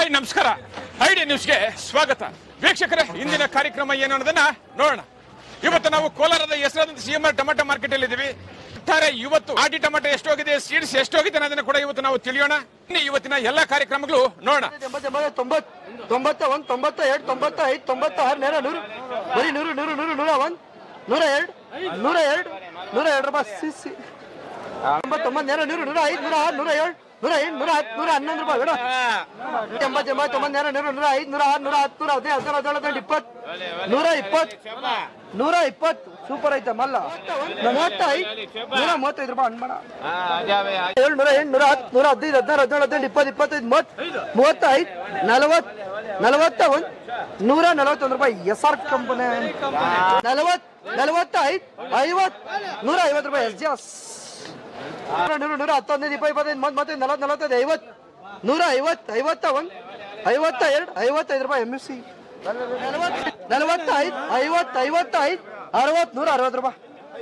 hi ನಮಸ್ಕಾರ ID ನ್ಯೂಸ್ಗೆ ಸ್ವಾಗತ ವೀಕ್ಷಕರೇ ಇಂದಿನ ಕಾರ್ಯಕ್ರಮ ಏನು ಅನ್ನೋದನ್ನ ನೋಡೋಣ ಇವತ್ತು ನಾವು ಕೋಲಾರದ ಹೆಸರಾದಂತ C M R tomato market ಅಲ್ಲಿ ಇದ್ದೀವಿ ಒಟ್ಟಾರೆ ಇವತ್ತು ಆಟಿ ಟೊಮೆಟೊ ಎಷ್ಟೋಗಿದೆ ಸೀಡ್ಸ್ ಎಷ್ಟೋಗಿದೆ ಅನ್ನೋದನ್ನ ಕೂಡ ಇವತ್ತು ನಾವು ತಿಳಿಯೋಣ ಇನ್ನು ಇವತ್ತಿನ ಎಲ್ಲ ಕಾರ್ಯಕ್ರಮಗಳು ನೋಡೋಣ ಎಂಬತ್ತು ಎಂಬತ್ತು ತೊಂಬತ್ ತೊಂಬತ್ತ ಒಂದ್ ತೊಂಬತ್ತ ಎರಡು ತೊಂಬತ್ತ ಐದು ತೊಂಬತ್ತ ಆರು ನೇರ ನೂರು ಬರೀ ನೂರು ನೂರು ನೂರು ನೂರ ಒಂದ್ ನೂರ ಎರಡು ನೂರ ಎರಡು ನೂರ ಎರಡು ರೂಪಾಯಿ ಸಿ ಸಿ ತೊಂಬತ್ತೊಂಬತ್ತು ನೇರ ನೂರು ನೂರ ಐದು ನೂರ ಆರು ನೂರ ಏಳು ನೂರ ಎಂಟು ನೂರ ಹತ್ತು ನೂರ ಹನ್ನೊಂದು ರೂಪಾಯಿ ಬೇಡ ಎಂಬತ್ತು ಎಂಬತ್ತು ತೊಂಬತ್ತು ನೇರ ನೂರು ನೂರ ಐದು ನೂರ ಆರು ನೂರ ಹತ್ತು ನೂರ ಹದಿನೈದು ಹದಿನಾರು ಹದಿನೇಳು ಹದಿನೆಂಟು ಇಪ್ಪತ್ತು ನೂರ ಇಪ್ಪತ್ತು ನೂರ ಇಪ್ಪತ್ತು ಸೂಪರ್ ಐತೆ ಮಲ್ಲ ಮೂವತ್ತೈದು ನೂರ ಮೂವತ್ತೈದು ರೂಪಾಯಿ ಹಣ್ಣು ಮಾಡ ಏಳು ನೂರ ಎಂಟು ನೂರ ಹತ್ತು ನೂರ ಹದಿನೈದು ಹದಿನಾರು ಹದಿನೇಳು ಹದಿನೆಂಟು ಇಪ್ಪತ್ತು ಇಪ್ಪತ್ತೈದು ಮೂವತ್ತು ಮೂವತ್ತೈದು ನಲವತ್ತು ನಲವತ್ತ ಒಂದು ನೂರ ನಲವತ್ತೊಂದು ರೂಪಾಯಿ ಎಸ್ ಆರ್ ಕಂಪನಿ ನಲವತ್ತು ನಲವತ್ತೈದು ಐವತ್ತು ನೂರ ಐವತ್ತು ರೂಪಾಯಿ ಎಸ್ ಜಿ ಎಸ್ ನೂರು ನೂರ ಹತ್ತೊಂದೈದು ಇಪ್ಪತ್ತು ಇಪ್ಪತ್ತೈದು ಮೂವತ್ತು ಮತ್ತೈದು ನಲವತ್ತು ನಲವತ್ತೈದು ಐವತ್ತು ನೂರ ಐವತ್ತು ಐವತ್ತ ಒಂದು ಐವತ್ತ ಎರಡು ಐವತ್ತೈದು ರೂಪಾಯಿ ಎಮ್ ಎಸ್ ಸಿ ನಲವತ್ತೈದು ಐವತ್ತು ಐವತ್ತೈದು ಅರವತ್ತು ನೂರ ಅರವತ್ತು ರೂಪಾಯಿ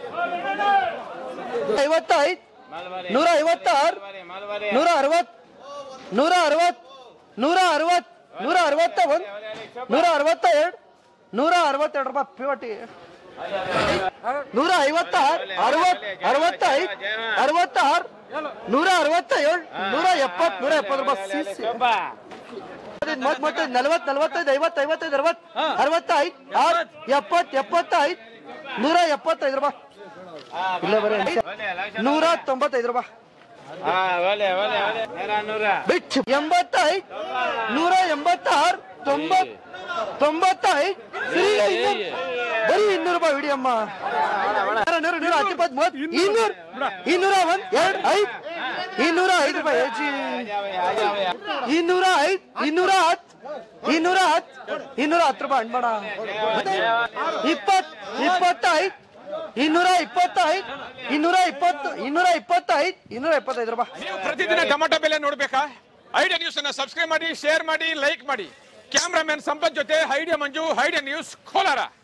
ಐವತ್ತೈದು ನೂರ ಐವತ್ತಾರು ನೂರ ಅರವತ್ತು ನೂರ ಅರವತ್ತು ನೂರ ಅರವತ್ತು ನೂರ ಅರವತ್ತ ಒಂದು ನೂರ ಅರವತ್ತ ಎರಡು ನೂರ ಅರವತ್ತೆರಡು ರೂಪಾಯಿ ಪಿವಟಿ ನೂರ ಐವತ್ತಾರು ಅರವತ್ತು ಅರವತ್ತೈದು ಅರವತ್ತಾರು ನೂರ ಅರವತ್ತ ಏಳು ನೂರ ಎಪ್ಪತ್ತು ನೂರ ಎಪ್ಪತ್ತು ರೂಪಾಯಿ ಸಿ ಸಿ ಮೂವತ್ತು ಮೂವತ್ತೈದು ನಲವತ್ತು ನಲವತ್ತೈದು ಐವತ್ತು ಐವತ್ತೈದು ಅರವತ್ತು ಅರವತ್ತೈದು ಆರು ಎಪ್ಪತ್ತು ಎಪ್ಪತ್ತೈದು ನೂರ ಎಪ್ಪತ್ತೈದು ರೂಪಾಯಿ ಇಲ್ಲ ಬರೀ ನೂರ ತೊಂಬತ್ತೈದು ರೂಪಾಯಿ ಬಿಟ್ಟು ಎಂಬತ್ತೈದು ನೂರ ಎಂಬತ್ತಾರು ತೊಂಬತ್ ತೊಂಬತ್ತೈದು ಸರಿ ಇನ್ನೂರು ಬರೀ ಇನ್ನೂರು ರೂಪಾಯಿ ಹಿಡಿಯಮ್ಮ ನೂರ ನೂರ ನೂರ ಹತ್ತು ಇಪ್ಪತ್ತು ಮೂವತ್ತು ಇನ್ನೂರು ಇನ್ನೂರ ಒಂದ್ ಎರಡು ಐದು ಇನ್ನೂರ ಐದು ರೂಪಾಯಿ ಹೆಚ್ಚಿ ಇನ್ನೂರ ಐದು ಇನ್ನೂರ ಹತ್ತು ಇನ್ನೂರ ಹತ್ತು ಇನ್ನೂರ ಹತ್ತು ರೂಪಾಯಿ ಹಣ್ಮಾಡ ಇಪ್ಪತ್ತು ಇಪ್ಪತ್ತೈದು ಇನ್ನೂರ ಇಪ್ಪತ್ತೈದು ಇನ್ನೂರ ಇಪ್ಪತ್ತು ಇನ್ನೂರ ಇಪ್ಪತ್ತೈದು ಇನ್ನೂರ ಇಪ್ಪತ್ತೈದು ರೂಪಾಯಿ ನೀವು ಪ್ರತಿದಿನ ಟೊಮೆಟೊ ಬೆಲೆ ನೋಡ್ಬೇಕಾ ಐಡಿಯಾ ನ್ಯೂಸ್ ಅನ್ನ ಸಬ್ಸ್ಕ್ರೈಬ್ ಮಾಡಿ ಶೇರ್ ಮಾಡಿ ಲೈಕ್ ಮಾಡಿ ಕ್ಯಾಮ್ರಾಮನ್ ಸಂಪತ್ ಜೊತೆ Idea Manju Idea News Kolar